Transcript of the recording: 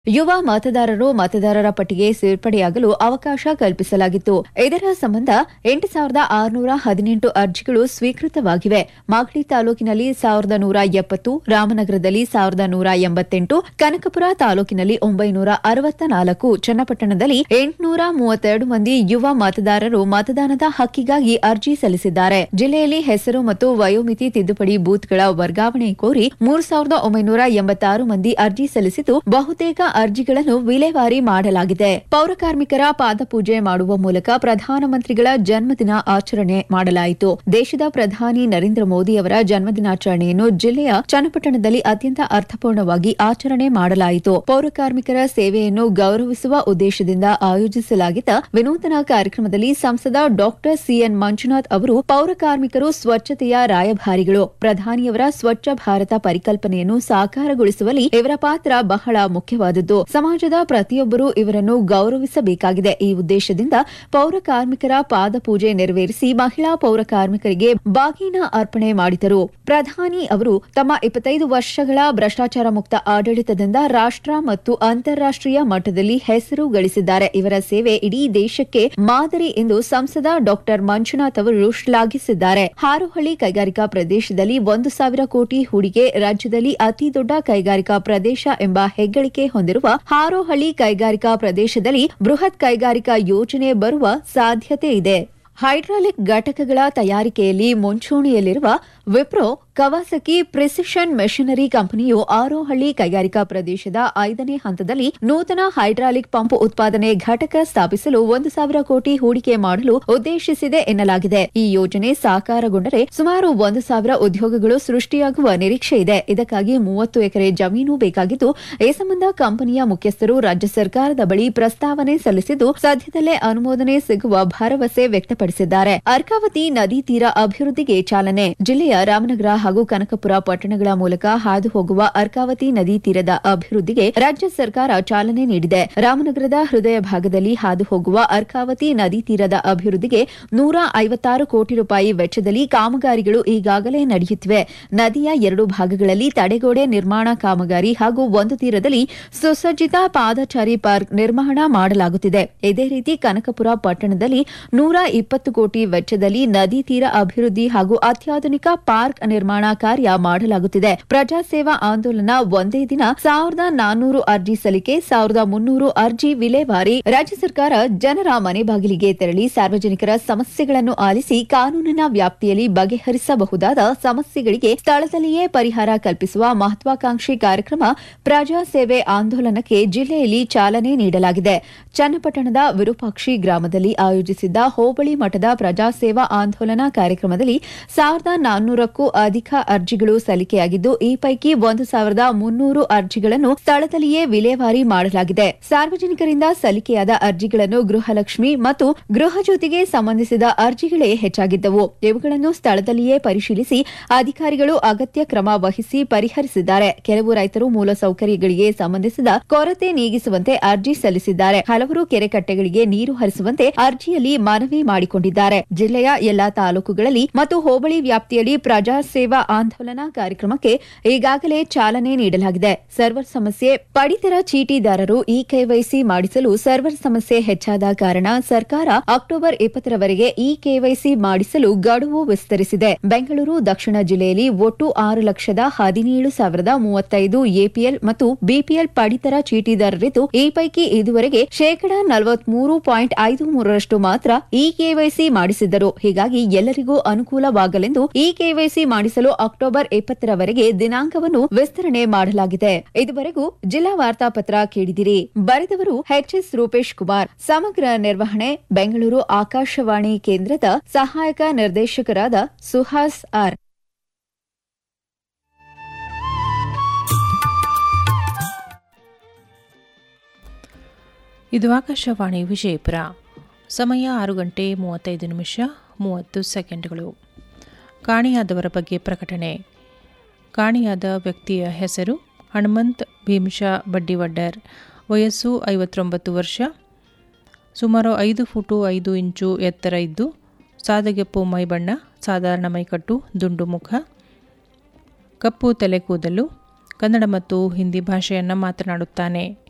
ಯುವ ಮತದಾರರು ಮತದಾರರ ಪಟ್ಟಿಗೆ ಸೇರ್ಪಡೆಯಾಗಲು ಅವಕಾಶ ಕಲ್ಪಿಸಲಾಗಿತ್ತು ಇದರ ಸಂಬಂಧ ಎಂಟು ಸಾವಿರದ ಆರುನೂರ ಹದಿನೆಂಟು ಅರ್ಜಿಗಳು ಸ್ವೀಕೃತವಾಗಿವೆ ಮಾಗಡಿ ತಾಲೂಕಿನಲ್ಲಿ ಸಾವಿರದ ನೂರ ಎಪ್ಪತ್ತು ರಾಮನಗರದಲ್ಲಿ ಸಾವಿರದ ನೂರ ಎಂಬತ್ತೆಂಟು ಕನಕಪುರ ತಾಲೂಕಿನಲ್ಲಿ ಒಂಬೈನೂರ ಅರವತ್ತ ನಾಲ್ಕು ಚನ್ನಪಟ್ಟಣದಲ್ಲಿ ಎಂಟುನೂರ ಮೂವತ್ತೆರಡು ಮಂದಿ ಯುವ ಮತದಾರರು ಮತದಾನದ ಹಕ್ಕಿಗಾಗಿ ಅರ್ಜಿ ಸಲ್ಲಿಸಿದ್ದಾರೆ ಜಿಲ್ಲೆಯಲ್ಲಿ ಹೆಸರು ಮತ್ತು ವಯೋಮಿತಿ ತಿದ್ದುಪಡಿ ಬೂತ್ಗಳ ವರ್ಗಾವಣೆ ಕೋರಿ ಮೂರು ಸಾವಿರದ ಒಂಬೈನೂರ ಎಂಬತ್ತಾರು ಮಂದಿ ಅರ್ಜಿ ಸಲ್ಲಿಸಿದ್ದು ಬಹುತೇಕ ಅರ್ಜಿಗಳನ್ನು ವಿಲೇವಾರಿ ಮಾಡಲಾಗಿದೆ ಪೌರಕಾರ್ಮಿಕರ ಪಾದಪೂಜೆ ಮಾಡುವ ಮೂಲಕ ಪ್ರಧಾನಮಂತ್ರಿಗಳ ಜನ್ಮದಿನ ಆಚರಣೆ ಮಾಡಲಾಯಿತು ದೇಶದ ಪ್ರಧಾನಿ ನರೇಂದ್ರ ಮೋದಿ ಅವರ ಜನ್ಮದಿನಾಚರಣೆಯನ್ನು ಜಿಲ್ಲೆಯ ಚನ್ನಪಟ್ಟಣದಲ್ಲಿ ಅತ್ಯಂತ ಅರ್ಥಪೂರ್ಣವಾಗಿ ಆಚರಣೆ ಮಾಡಲಾಯಿತು ಪೌರಕಾರ್ಮಿಕರ ಸೇವೆಯನ್ನು ಗೌರವಿಸುವ ಉದ್ದೇಶದಿಂದ ಆಯೋಜಿಸಲಾಗಿದ್ದ ವಿನೂತನ ಕಾರ್ಯಕ್ರಮದಲ್ಲಿ ಸಂಸದ ಡಾಕ್ಟರ್ ಸಿಎನ್ ಮಂಜುನಾಥ್ ಅವರು ಪೌರಕಾರ್ಮಿಕರು ಸ್ವಚ್ಛತೆಯ ರಾಯಭಾರಿಗಳು ಪ್ರಧಾನಿಯವರ ಸ್ವಚ್ಛ ಭಾರತ ಪರಿಕಲ್ಪನೆಯನ್ನು ಸಾಕಾರಗೊಳಿಸುವಲ್ಲಿ ಇವರ ಪಾತ್ರ ಬಹಳ ಮುಖ್ಯವಾದದ್ದು ಸಮಾಜದ ಪ್ರತಿಯೊಬ್ಬರೂ ಇವರನ್ನು ಗೌರವಿಸಬೇಕಾಗಿದೆ ಈ ಉದ್ದೇಶದಿಂದ ಪೌರ ಕಾರ್ಮಿಕರ ಪಾದಪೂಜೆ ನೆರವೇರಿಸಿ ಮಹಿಳಾ ಪೌರ ಕಾರ್ಮಿಕರಿಗೆ ಬಾಗಿನ ಅರ್ಪಣೆ ಮಾಡಿದರು ಪ್ರಧಾನಿ ಅವರು ತಮ್ಮ ಇಪ್ಪತ್ತೈದು ವರ್ಷಗಳ ಭ್ರಷ್ಟಾಚಾರ ಮುಕ್ತ ಆಡಳಿತದಿಂದ ರಾಷ್ಟ್ರ ಮತ್ತು ಅಂತಾರಾಷ್ಟೀಯ ಮಟ್ಟದಲ್ಲಿ ಹೆಸರು ಗಳಿಸಿದ್ದಾರೆ ಇವರ ಸೇವೆ ಇಡೀ ದೇಶಕ್ಕೆ ಮಾದರಿ ಎಂದು ಸಂಸದ ಡಾಕ್ಟರ್ ಮಂಜುನಾಥ್ ಅವರು ಶ್ಲಾಘಿಸಿದ್ದಾರೆ ಹಾರೋಹಳ್ಳಿ ಕೈಗಾರಿಕಾ ಪ್ರದೇಶದಲ್ಲಿ ಒಂದು ಸಾವಿರ ಕೋಟಿ ಹೂಡಿಕೆ ರಾಜ್ಯದಲ್ಲಿ ಅತಿ ದೊಡ್ಡ ಕೈಗಾರಿಕಾ ಪ್ರದೇಶ ಎಂಬ ಹೆಗ್ಗಳಿಕೆ ಹೊಂದಿರುವ ಹಾರೋಹಳ್ಳಿ ಕೈಗಾರಿಕಾ ಪ್ರದೇಶದಲ್ಲಿ ಬೃಹತ್ ಕೈಗಾರಿಕಾ ಯೋಜನೆ ಬರುವ ಸಾಧ್ಯತೆ ಇದೆ ಹೈಡ್ರಾಲಿಕ್ ಘಟಕಗಳ ತಯಾರಿಕೆಯಲ್ಲಿ ಮುಂಚೂಣಿಯಲ್ಲಿರುವ ವಿಪ್ರೋ ಕವಾಸಕಿ ಪ್ರಿಸಿಷನ್ ಮೆಷಿನರಿ ಕಂಪನಿಯು ಆರೋಹಳ್ಳಿ ಕೈಗಾರಿಕಾ ಪ್ರದೇಶದ ಐದನೇ ಹಂತದಲ್ಲಿ ನೂತನ ಹೈಡ್ರಾಲಿಕ್ ಪಂಪ್ ಉತ್ಪಾದನೆ ಘಟಕ ಸ್ಥಾಪಿಸಲು ಒಂದು ಸಾವಿರ ಕೋಟಿ ಹೂಡಿಕೆ ಮಾಡಲು ಉದ್ದೇಶಿಸಿದೆ ಎನ್ನಲಾಗಿದೆ ಈ ಯೋಜನೆ ಸಾಕಾರಗೊಂಡರೆ ಸುಮಾರು ಒಂದು ಸಾವಿರ ಉದ್ಯೋಗಗಳು ಸೃಷ್ಟಿಯಾಗುವ ನಿರೀಕ್ಷೆ ಇದೆ ಇದಕ್ಕಾಗಿ ಮೂವತ್ತು ಎಕರೆ ಜಮೀನು ಬೇಕಾಗಿದ್ದು ಈ ಸಂಬಂಧ ಕಂಪನಿಯ ಮುಖ್ಯಸ್ಥರು ರಾಜ್ಯ ಸರ್ಕಾರದ ಬಳಿ ಪ್ರಸ್ತಾವನೆ ಸಲ್ಲಿಸಿದ್ದು ಸದ್ಯದಲ್ಲೇ ಅನುಮೋದನೆ ಸಿಗುವ ಭರವಸೆ ವ್ಯಕ್ತಪಡಿಸಿದ್ದಾರೆ ಅರ್ಕಾವತಿ ನದಿ ತೀರ ಅಭಿವೃದ್ಧಿಗೆ ಚಾಲನೆ ಜಿಲ್ಲೆಯ ರಾಮನಗರ ಹಾಗೂ ಕನಕಪುರ ಪಟ್ಟಣಗಳ ಮೂಲಕ ಹಾದು ಹೋಗುವ ಅರ್ಕಾವತಿ ನದಿ ತೀರದ ಅಭಿವೃದ್ಧಿಗೆ ರಾಜ್ಯ ಸರ್ಕಾರ ಚಾಲನೆ ನೀಡಿದೆ ರಾಮನಗರದ ಹೃದಯ ಭಾಗದಲ್ಲಿ ಹಾದು ಹೋಗುವ ಅರ್ಕಾವತಿ ನದಿ ತೀರದ ಅಭಿವೃದ್ಧಿಗೆ ನೂರ ಐವತ್ತಾರು ಕೋಟಿ ರೂಪಾಯಿ ವೆಚ್ಚದಲ್ಲಿ ಕಾಮಗಾರಿಗಳು ಈಗಾಗಲೇ ನಡೆಯುತ್ತಿವೆ ನದಿಯ ಎರಡು ಭಾಗಗಳಲ್ಲಿ ತಡೆಗೋಡೆ ನಿರ್ಮಾಣ ಕಾಮಗಾರಿ ಹಾಗೂ ಒಂದು ತೀರದಲ್ಲಿ ಸುಸಜ್ಜಿತ ಪಾದಚಾರಿ ಪಾರ್ಕ್ ನಿರ್ಮಾಣ ಮಾಡಲಾಗುತ್ತಿದೆ ಇದೇ ರೀತಿ ಕನಕಪುರ ಪಟ್ಟಣದಲ್ಲಿ ನೂರ ಇಪ್ಪತ್ತು ಕೋಟಿ ವೆಚ್ಚದಲ್ಲಿ ನದಿ ತೀರ ಅಭಿವೃದ್ಧಿ ಹಾಗೂ ಅತ್ಯಾಧುನಿಕ ಪಾರ್ಕ್ ನಿರ್ಮಾಣ ಕಾರ್ಯ ಮಾಡಲಾಗುತ್ತಿದೆ ಪ್ರಜಾಸೇವಾ ಆಂದೋಲನ ಒಂದೇ ದಿನ ಸಾವಿರದ ನಾನ್ನೂರು ಅರ್ಜಿ ಸಲ್ಲಿಕೆ ಸಾವಿರದ ಮುನ್ನೂರು ಅರ್ಜಿ ವಿಲೇವಾರಿ ರಾಜ್ಯ ಸರ್ಕಾರ ಜನರ ಮನೆ ಬಾಗಿಲಿಗೆ ತೆರಳಿ ಸಾರ್ವಜನಿಕರ ಸಮಸ್ಯೆಗಳನ್ನು ಆಲಿಸಿ ಕಾನೂನಿನ ವ್ಯಾಪ್ತಿಯಲ್ಲಿ ಬಗೆಹರಿಸಬಹುದಾದ ಸಮಸ್ಯೆಗಳಿಗೆ ಸ್ಥಳದಲ್ಲಿಯೇ ಪರಿಹಾರ ಕಲ್ಪಿಸುವ ಮಹತ್ವಾಕಾಂಕ್ಷಿ ಕಾರ್ಯಕ್ರಮ ಪ್ರಜಾಸೇವೆ ಆಂದೋಲನಕ್ಕೆ ಜಿಲ್ಲೆಯಲ್ಲಿ ಚಾಲನೆ ನೀಡಲಾಗಿದೆ ಚನ್ನಪಟ್ಟಣದ ವಿರೂಪಾಕ್ಷಿ ಗ್ರಾಮದಲ್ಲಿ ಆಯೋಜಿಸಿದ್ದ ಹೋಬಳಿ ಮಠದ ಪ್ರಜಾಸೇವಾ ಆಂದೋಲನ ಕಾರ್ಯಕ್ರಮದಲ್ಲಿ ಸಾವಿರದ ನಾನ್ನೂರಕ್ಕೂ ಅಧಿಕ ಅರ್ಜಿಗಳು ಸಲ್ಲಿಕೆಯಾಗಿದ್ದು ಈ ಪೈಕಿ ಒಂದು ಸಾವಿರದ ಮುನ್ನೂರು ಅರ್ಜಿಗಳನ್ನು ಸ್ಥಳದಲ್ಲಿಯೇ ವಿಲೇವಾರಿ ಮಾಡಲಾಗಿದೆ ಸಾರ್ವಜನಿಕರಿಂದ ಸಲ್ಲಿಕೆಯಾದ ಅರ್ಜಿಗಳನ್ನು ಗೃಹಲಕ್ಷ್ಮಿ ಮತ್ತು ಗೃಹಜ್ಯೋತಿಗೆ ಸಂಬಂಧಿಸಿದ ಅರ್ಜಿಗಳೇ ಹೆಚ್ಚಾಗಿದ್ದವು ಇವುಗಳನ್ನು ಸ್ಥಳದಲ್ಲಿಯೇ ಪರಿಶೀಲಿಸಿ ಅಧಿಕಾರಿಗಳು ಅಗತ್ಯ ಕ್ರಮ ವಹಿಸಿ ಪರಿಹರಿಸಿದ್ದಾರೆ ಕೆಲವು ರೈತರು ಮೂಲಸೌಕರ್ಯಗಳಿಗೆ ಸಂಬಂಧಿಸಿದ ಕೊರತೆ ನೀಗಿಸುವಂತೆ ಅರ್ಜಿ ಸಲ್ಲಿಸಿದ್ದಾರೆ ಹಲವರು ಕೆರೆಕಟ್ಟೆಗಳಿಗೆ ನೀರು ಹರಿಸುವಂತೆ ಅರ್ಜಿಯಲ್ಲಿ ಮನವಿ ಮಾಡಿಕೊಂಡಿದ್ದಾರೆ ಜಿಲ್ಲೆಯ ಎಲ್ಲಾ ತಾಲೂಕುಗಳಲ್ಲಿ ಮತ್ತು ಹೋಬಳಿ ವ್ಯಾಪ್ತಿಯಲ್ಲಿ ಪ್ರಜಾ ಸೇವಾ ಆಂದೋಲನ ಕಾರ್ಯಕ್ರಮಕ್ಕೆ ಈಗಾಗಲೇ ಚಾಲನೆ ನೀಡಲಾಗಿದೆ ಸರ್ವರ್ ಸಮಸ್ಯೆ ಪಡಿತರ ಚೀಟಿದಾರರು ಇ ಕೆವೈಸಿ ಮಾಡಿಸಲು ಸರ್ವರ್ ಸಮಸ್ಯೆ ಹೆಚ್ಚಾದ ಕಾರಣ ಸರ್ಕಾರ ಅಕ್ಟೋಬರ್ ಇಪ್ಪತ್ತರವರೆಗೆ ಇ ಕೆವೈಸಿ ಮಾಡಿಸಲು ಗಡುವು ವಿಸ್ತರಿಸಿದೆ ಬೆಂಗಳೂರು ದಕ್ಷಿಣ ಜಿಲ್ಲೆಯಲ್ಲಿ ಒಟ್ಟು ಆರು ಲಕ್ಷದ ಹದಿನೇಳು ಸಾವಿರದ ಮೂವತ್ತೈದು ಎಪಿಎಲ್ ಮತ್ತು ಬಿಪಿಎಲ್ ಪಡಿತರ ಚೀಟಿದಾರರಿದ್ದು ಈ ಪೈಕಿ ಇದುವರೆಗೆ ಶೇಕಡಾ ನಲವತ್ಮೂರು ಪಾಯಿಂಟ್ ಐದು ಮೂರರಷ್ಟು ಮಾತ್ರ ಇ ಕೆವೈಸಿ ಮಾಡಿಸಿದ್ದರು ಹೀಗಾಗಿ ಎಲ್ಲರಿಗೂ ಅನುಕೂಲವಾಗಲೆಂದು ಇ ಕೆವೈಸಿ ಮಾಡಿಸಲು ಅಕ್ಟೋಬರ್ ಇಪ್ಪತ್ತರವರೆಗೆ ದಿನಾಂಕವನ್ನು ವಿಸ್ತರಣೆ ಮಾಡಲಾಗಿದೆ ಇದುವರೆಗೂ ಜಿಲ್ಲಾ ವಾರ್ತಾಪತ್ರ ಕೇಳಿದಿರಿ ಬರೆದವರು ಎಚ್ಎಸ್ ರೂಪೇಶ್ ಕುಮಾರ್ ಸಮಗ್ರ ನಿರ್ವಹಣೆ ಬೆಂಗಳೂರು ಆಕಾಶವಾಣಿ ಕೇಂದ್ರದ ಸಹಾಯಕ ನಿರ್ದೇಶಕರಾದ ಸುಹಾಸ್ ಆರ್ ಇದು ಆಕಾಶವಾಣಿ ವಿಜಯಪುರ ಸಮಯ ಆರು ಗಂಟೆ ಮೂವತ್ತೈದು ನಿಮಿಷ ಮೂವತ್ತು ಸೆಕೆಂಡ್ಗಳು ಕಾಣೆಯಾದವರ ಬಗ್ಗೆ ಪ್ರಕಟಣೆ ಕಾಣೆಯಾದ ವ್ಯಕ್ತಿಯ ಹೆಸರು ಹನುಮಂತ್ ಭೀಮಶಾ ಬಡ್ಡಿವಡ್ಡರ್ ವಯಸ್ಸು ಐವತ್ತೊಂಬತ್ತು ವರ್ಷ ಸುಮಾರು ಐದು ಫುಟು ಐದು ಇಂಚು ಎತ್ತರ ಇದ್ದು ಸಾದಗೆಪ್ಪು ಮೈಬಣ್ಣ ಸಾಧಾರಣ ಮೈಕಟ್ಟು ದುಂಡು ಮುಖ ಕಪ್ಪು ತಲೆ ಕೂದಲು ಕನ್ನಡ ಮತ್ತು ಹಿಂದಿ ಭಾಷೆಯನ್ನು ಮಾತನಾಡುತ್ತಾನೆ